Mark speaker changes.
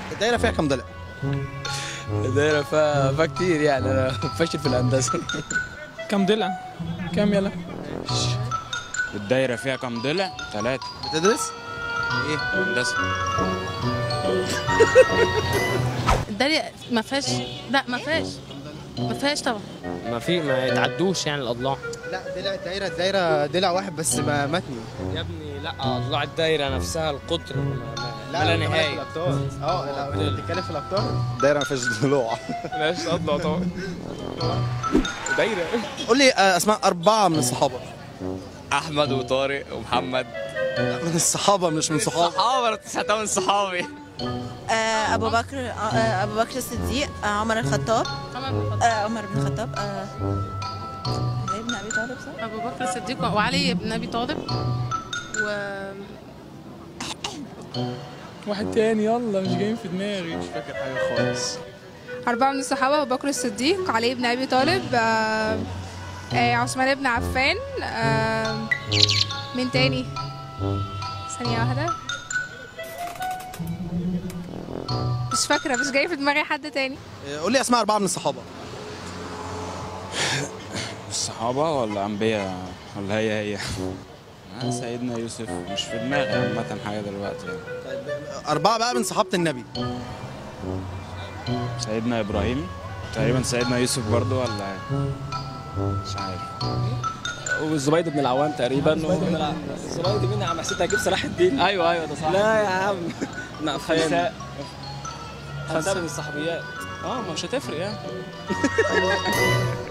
Speaker 1: الدايره فيها كام ضلع
Speaker 2: الدايره فيها فيها كتير يعني انا فاشل في الهندسه
Speaker 3: كم ضلع؟ كم يلا؟
Speaker 4: الدايرة فيها كام ضلع؟ ثلاثة
Speaker 1: بتدرس ايه
Speaker 4: هندسة
Speaker 5: الدالية ما فيهاش لا ما فيهاش ما فيهاش طبعا
Speaker 6: ما في ما يتعدوش يعني الاضلاع
Speaker 1: لا ضلع الدايره الدايره ضلع واحد بس ما متني
Speaker 6: يا ابني لا اضلاع الدايره نفسها القطر ما- ما-
Speaker 1: لا
Speaker 6: بلا
Speaker 1: أنا بتكلم في
Speaker 6: نهايه
Speaker 1: الابطال اه لا انت بتتكلم في الابطال الدايره ما فيهاش ضلوع
Speaker 3: ملهاش اضلع طبعا دايره
Speaker 1: قول لي آه، اسماء اربعه من الصحابه
Speaker 2: احمد وطارق ومحمد
Speaker 1: من الصحابه مش من صحاب
Speaker 2: صحابه انا سمعتها من صحابي
Speaker 7: آه، ابو بكر آه، ابو بكر الصديق آه، عمر الخطاب
Speaker 5: عمر بن الخطاب.
Speaker 7: آه، عمر بن الخطاب آه، علي بن ابي طالب صح؟
Speaker 5: ابو بكر الصديق وعلي بن ابي طالب و
Speaker 3: واحد تاني يلا مش جايين في دماغي مش فاكر حاجه خالص
Speaker 8: أربعة من الصحابة أبو بكر الصديق علي بن أبي طالب آه، آه، عثمان بن عفان آه، مين تاني ثانية واحدة مش فاكرة مش جاي في دماغي حد تاني
Speaker 1: آه، قول لي اسماء اربعه من الصحابه
Speaker 4: الصحابة ولا أنبياء ولا هي هي آه، سيدنا يوسف مش في دماغي عامة حاجة دلوقتي يعني.
Speaker 1: اربعه بقى من صحابه النبي
Speaker 4: سيدنا إبراهيم تقريبا سيدنا يوسف برضو ولا إيه؟ مش عارف
Speaker 2: والزبيد بن العوام تقريبا الزبيد مين يا عم حسيت هجيب صلاح الدين ايوه ايوه ده صح لا يا عم خمسة خمسة من الصحابيات اه ما مش هتفرق يعني